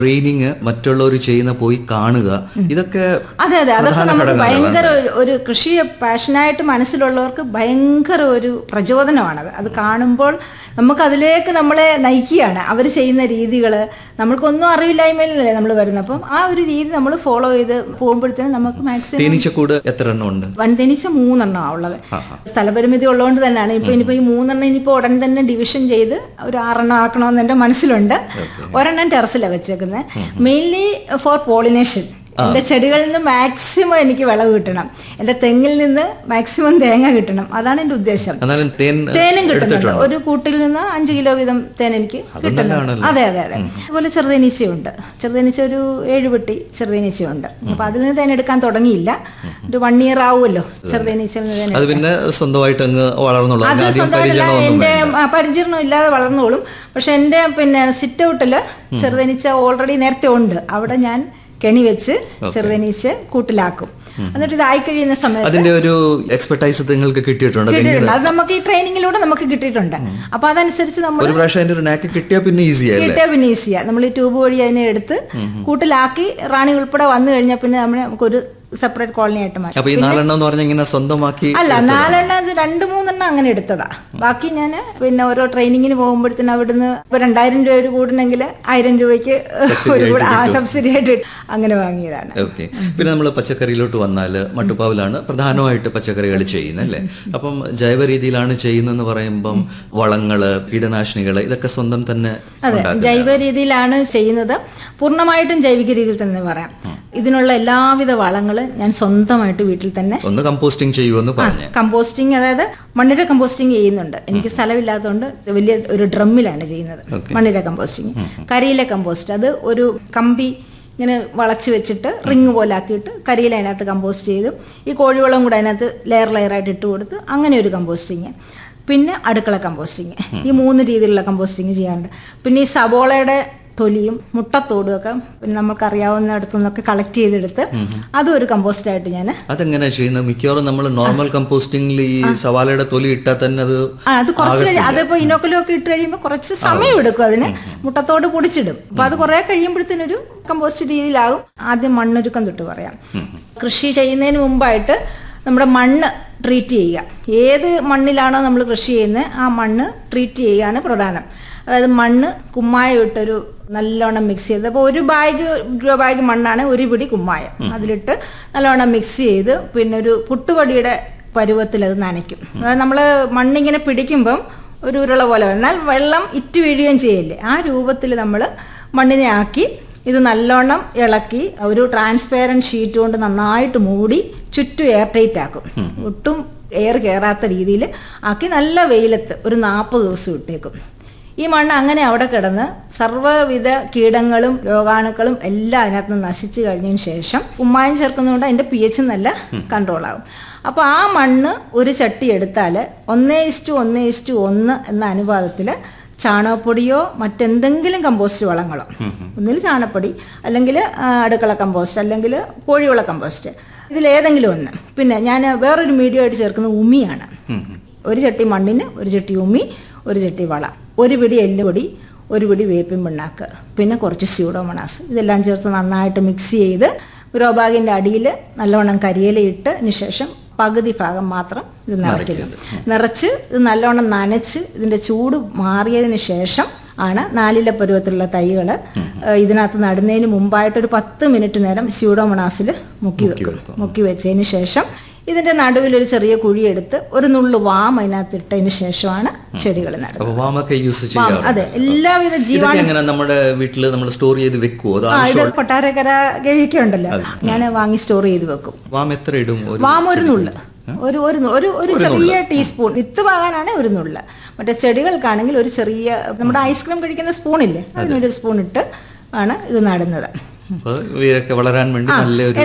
Training മറ്റുള്ളവർ ചെയ്യുന്ന പോയി കാണുക ഇതൊക്കെ അതെ അതെ അതൊക്കെ പ്രധാന നമുക്ക് ഘടകങ്ങളാണ്. ഭയങ്കര ഒരു- ഒരു കൃഷിയെ പാഷനായിട്ട് മനസ്സിലുള്ളവർക്ക് ഭയങ്കര ഒരു പ്രചോദനമാണത് അത് കാണുമ്പോൾ നമുക്ക് അതിലേക്ക് നമ്മളെ നയിക്കുകയാണ് അവർ ചെയ്യുന്ന രീതികൾ നമ്മൾക്കൊന്നും അറിവില്ലായ്മയിലല്ലേ നമ്മൾ വരുന്നത് അപ്പം ആ ഒരു രീതി നമ്മൾ ഫോളോ ചെയ്ത് പോകുമ്പോഴത്തേനും നമുക്ക് മാക്സിമം തേനീച്ചക്കൂട് എത്ര എണ്ണം ഉണ്ട് വൻതേനീച്ച മൂന്നെണ്ണമാണ് ഉള്ളത് സ്ഥലപരിമിതി ഉള്ളതുകൊണ്ട് തന്നെയാണ് ഇപ്പൊ ഇനിയിപ്പോ ഈ മൂന്നെണ്ണം ഇനിയിപ്പോ ഉടൻ തന്നെ ഡിവിഷൻ ചെയ്ത് ഒരു ആറെണ്ണം ആക്കണമെന്ന് എന്റെ മനസ്സിലുണ്ട് ഒരെണ്ണം ടെറസിലാണ് വെച്ചേക്കുന്നത് മെയിൻലി ഫോർ പോളിനേഷൻ എന്റെ ചെടികളിൽ നിന്ന് മാക്സിമം എനിക്ക് വിളവ് കിട്ടണം എന്റെ തെങ്ങിൽ നിന്ന് മാക്സിമം തേങ്ങ കിട്ടണം അതാണ് എന്റെ ഉദ്ദേശം എന്നാലും തേൻ തേനും കിട്ടുന്നുണ്ട് എടുത്തിട്ടുണ്ടോ ഒരു കൂട്ടിൽ നിന്ന് അഞ്ച് കിലോ വീതം തേൻ എനിക്ക് കിട്ടുന്നുണ്ട് നല്ലതാണല്ലോ. അതെ അതെ അതെ അതുപോലെ ചെറുതേനീച്ചയുണ്ട് ചെറുതേനീച്ച ഒരു ഏഴ് പെട്ടി ചെറുതേനീച്ചയുണ്ട് അപ്പൊ അതിൽ നിന്ന് തേൻ എടുക്കാൻ തുടങ്ങിയില്ല ഒരു വൺ ഇയർ ആവുമല്ലോ ചെറുതേനീച്ചയിൽ നിന്ന് തേൻ അത് പിന്നെ സ്വന്തമായിട്ട് അങ്ങ് വളർന്നുള്ളൂ അത് അതിന് ആദ്യം സ്വന്തമായിട്ടല്ല പരിചരണമൊന്നും എന്റെ വേണ്ട ആ, പരിചരണം ഇല്ലാതെ വളർന്നോളും പക്ഷെ എന്റെ പിന്നെ സിറ്റ് ഔട്ടില് ചെറുതേനീച്ച ഓൾറെഡി നേരത്തെ ഉണ്ട് അവിടെ ഞാൻ കെണി വെച്ച് ചെറുതേനീച്ച കൂട്ടിലാക്കും എന്നിട്ട് ഇതായി കഴിയുന്ന സമയത്ത് അതിന്റെ ഒരു എക്സ്പെർട്ടൈസ് നിങ്ങൾക്ക് കിട്ടിയിട്ടുണ്ട് അത് എങ്ങനെ- കിട്ടിയിട്ടുണ്ട് അത് നമുക്ക് ഈ ട്രെയിനിങ്ങിലൂടെ നമുക്ക് കിട്ടിയിട്ടുണ്ട് അപ്പൊ അതനുസരിച്ച് നമ്മൾ ഒരു പ്രാവശ്യം അതിന്റെ ഒരു നാക്ക് കിട്ടിയാൽ പിന്നെ ഈസി ആയല്ലേ കിട്ടിയ പിന്നെ ഈസിയാ നമ്മൾ ഈ ട്യൂബ് വഴി അതിനെ എടുത്ത് കൂട്ടിലാക്കി റാണി ഉൾപ്പെടെ വന്നു കഴിഞ്ഞാൽ പിന്നെ നമ്മൾ നമുക്കൊരു സെപ്പറേറ്റ് കോളനി ആയിട്ട് മാറ്റി അപ്പൊ ഈ നാലെണ്ണം എന്ന് പറഞ്ഞാൽ ഇങ്ങനെ സ്വന്തമാക്കി അല്ല നാലെണ്ണം അഞ്ച് രണ്ട് മൂന്നെണ്ണം അങ്ങനെ എടുത്തതാ ബാക്കി ഞാൻ പിന്നെ ഓരോ ട്രെയിനിങ്ങിന് പോകുമ്പോഴത്തേനും അവിടുന്ന് ഇപ്പൊ രണ്ടായിരം രൂപ ഒരു കൂടുന്നെങ്കിൽ ആയിരം രൂപയ്ക്ക് ഒരു കൂടെ ആ സബ്സിഡി ആയിട്ട് അങ്ങനെ വാങ്ങിയതാണ് ഓക്കെ പിന്നെ നമ്മൾ പച്ചക്കറിയിലോട്ട് വന്നാൽ മട്ടുപ്പാവിലാണ് പ്രധാനമായിട്ട് പച്ചക്കറികൾ ചെയ്യുന്നത് അല്ലേ അപ്പം ജൈവ രീതിയിലാണ് ചെയ്യുന്നതെന്ന് പറയുമ്പം വളങ്ങള് കീടനാശിനികള് ഇതൊക്കെ സ്വന്തം തന്നെ അതെ ഉണ്ടാക്കുക ജൈവ രീതിയിലാണ് ചെയ്യുന്നത് പൂർണ്ണമായിട്ടും ജൈവിക രീതിയിൽ തന്നെ പറയാം ഇതിനുള്ള എല്ലാവിധ വളങ്ങൾ ഞാൻ സ്വന്തമായിട്ട് വീട്ടിൽ തന്നെ ഒന്ന് കമ്പോസ്റ്റിംഗ് ചെയ്യുമെന്ന് പറഞ്ഞു കമ്പോസ്റ്റിംഗ് അതായത് മണ്ണിര കമ്പോസ്റ്റിംഗ് ചെയ്യുന്നുണ്ട് എനിക്ക് സ്ഥലമില്ലാത്തതുകൊണ്ട് വലിയ ഒരു ഡ്രമ്മിലാണ് ചെയ്യുന്നത് മണ്ണിര കമ്പോസ്റ്റിംഗ് കരിയിലെ കമ്പോസ്റ്റ് അത് ഒരു കമ്പി ഇങ്ങനെ വളച്ച് വെച്ചിട്ട് റിങ് പോലെ ആക്കിയിട്ട് കരിയില അതിനകത്ത് കമ്പോസ്റ്റ് ചെയ്ത് ഈ കോഴിവളം കൂടെ അതിനകത്ത് ലെയർ ലെയറായിട്ട് ഇട്ട് കൊടുത്ത് അങ്ങനെ ഒരു കമ്പോസ്റ്റിങ് പിന്നെ അടുക്കള കമ്പോസ്റ്റിങ് ഈ മൂന്ന് രീതിയിലുള്ള കമ്പോസ്റ്റിങ് ചെയ്യാറുണ്ട് പിന്നെ ഈ സബോളയുടെ തൊലിയും മുട്ടത്തോടും ഒക്കെ പിന്നെ നമുക്കറിയാവുന്നിടത്തു നിന്നൊക്കെ കളക്ട് ചെയ്തെടുത്ത് അതും ഒരു കമ്പോസ്റ്റായിട്ട് ഞാൻ അതെങ്ങനെയാ ചെയ്യുന്നത് മിക്കവാറും നമ്മൾ നോർമൽ കമ്പോസ്റ്റിംഗിൽ ഈ സവാളയുടെ തൊലി ഇട്ടാൽ തന്നെ അത് ആ, അത് കുറച്ച് കഴിയും അതിപ്പോ ഇനോക്കുലം ഒക്കെ ഇട്ട് കഴിയുമ്പോൾ കുറച്ച് സമയം എടുക്കും അതിന് മുട്ടത്തോട് പൊടിച്ചിടും അപ്പൊ അത് കുറെ കഴിയുമ്പോഴത്തേനൊരു കമ്പോസ്റ്റ് രീതിയിലാകും ആദ്യം മണ്ണൊരുക്കം തൊട്ട് പറയാം കൃഷി ചെയ്യുന്നതിന് മുമ്പായിട്ട് നമ്മുടെ മണ്ണ് ട്രീറ്റ് ചെയ്യുക ഏത് മണ്ണിലാണോ നമ്മൾ കൃഷി ചെയ്യുന്നത് ആ മണ്ണ് ട്രീറ്റ് ചെയ്യുകയാണ് പ്രധാനം അതായത് മണ്ണ് കുമ്മായം ഇട്ടൊരു നല്ലോണം മിക്സ് ചെയ്ത് അപ്പോൾ ഒരു ബാഗ് രൂപ ബാഗ് മണ്ണാണ് ഒരു പിടി കുമ്മായം അതിലിട്ട് നല്ലോണം മിക്സ് ചെയ്ത് പിന്നെ ഒരു പുട്ടുപൊടിയുടെ പരുവത്തിൽ അത് നനയ്ക്കും അതായത് നമ്മൾ മണ്ണിങ്ങനെ പിടിക്കുമ്പം ഒരു ഉരുള പോലെ വരും. എന്നാൽ വെള്ളം ഇറ്റ് വീഴുകയും ചെയ്യില്ലേ ആ രൂപത്തിൽ നമ്മൾ മണ്ണിനെ ആക്കി ഇത് നല്ലോണം ഇളക്കി ഒരു ട്രാൻസ്പെയറൻറ്റ് ഷീറ്റ് കൊണ്ട് നന്നായിട്ട് മൂടി ചുറ്റും എയർ ടൈറ്റ് ആക്കും ഒട്ടും എയർ കയറാത്ത രീതിയിൽ ആക്കി നല്ല വെയിലത്ത് ഒരു നാൽപ്പത് ദിവസം ഇട്ടേക്കും ഈ മണ്ണ് അങ്ങനെ അവിടെ കിടന്ന് സർവ്വവിധ കീടങ്ങളും രോഗാണുക്കളും എല്ലാം അതിനകത്ത് നിന്ന് നശിച്ചു കഴിഞ്ഞതിന് ശേഷം ഉമ്മായം ചേർക്കുന്നതുകൊണ്ട് അതിൻ്റെ പി എച്ച് നല്ല കൺട്രോൾ ആകും അപ്പോൾ ആ മണ്ണ് ഒരു ചട്ടി എടുത്താൽ ഒന്നേ ഇസ്റ്റു ഒന്നേ ഇസ്റ്റു ഒന്ന് എന്ന അനുപാതത്തിൽ ചാണകപ്പൊടിയോ മറ്റെന്തെങ്കിലും കമ്പോസ്റ്റ് വളങ്ങളോ ഒന്നിൽ ചാണകപ്പൊടി അല്ലെങ്കിൽ അടുക്കള കമ്പോസ്റ്റ് അല്ലെങ്കിൽ കോഴിവള കമ്പോസ്റ്റ് ഇതിലേതെങ്കിലും ഒന്ന് പിന്നെ ഞാൻ വേറൊരു മീഡിയം ആയിട്ട് ചേർക്കുന്നത് ഉമിയാണ് ഒരു ചട്ടി മണ്ണിന് ഒരു ചട്ടി ഉമി ഒരു ചട്ടി വള ഒരു പിടി എല്ലുപൊടി ഒരു പിടി വേപ്പിൻ പിണ്ണാക്ക് പിന്നെ കുറച്ച് സ്യൂഡോമണാസ് ഇതെല്ലാം ചേർത്ത് നന്നായിട്ട് മിക്സ് ചെയ്ത് ഗ്രോ ബാഗിൻ്റെ അടിയിൽ നല്ലവണ്ണം കരിയിലയിട്ടതിന് ശേഷം പകുതി ഭാഗം മാത്രം ഇത് നിറയ്ക്കുക നിറച്ച് ഇത് നല്ലോണം നനച്ച് ഇതിൻ്റെ ചൂട് മാറിയതിന് ശേഷം ആണ് നാലില പരുവത്തിലുള്ള തൈകൾ ഇതിനകത്ത് നടുന്നതിന് മുമ്പായിട്ട് ഒരു പത്ത് മിനിറ്റ് നേരം സ്യൂഡോമണാസിൽ മുക്കി വെക്കും മുക്കി വെച്ചതിന് ശേഷം ഇതിന്റെ നടുവിൽ ഒരു ചെറിയ കുഴിയെടുത്ത് ഒരു നുള്ളു വാം അതിനകത്ത് ഇട്ടതിന് ശേഷമാണ് ചെടികൾ നടുന്നത് അപ്പൊ വാമൊക്കെ യൂസ് വാം ചെയ്യാം അതെ എല്ലാവിധ ജീവ ഇതൊക്കെ എങ്ങനെ നമ്മുടെ വീട്ടിൽ നമ്മൾ സ്റ്റോർ ചെയ്ത് വെക്കുവോ അത് ആ ഇത് കൊട്ടാരക്കര ഗവിക്ക് ഉണ്ടല്ലോ ഞാൻ വാങ്ങി സ്റ്റോർ ചെയ്ത് വെക്കും വാം എത്ര ഇടും ഒരു വാം ഒരു നുള്ള് ഒരു ഒരു നു- ഒരു ഒരു ചെറിയ ടീസ്പൂൺ വിത്ത് പാകാനാണ് ഒരു നുള്ള് മറ്റേ ചെടികൾക്കാണെങ്കിൽ ഒരു ചെറിയ നമ്മുടെ ഐസ്ക്രീം കഴിക്കുന്ന സ്പൂണില്ലേ അതിനൊരു സ്പൂൺ ഇട്ട് ആണ് ഇത് നടുന്നത് അപ്പൊ ഇവരൊക്കെ വളരാൻ വേണ്ടി നല്ലൊരു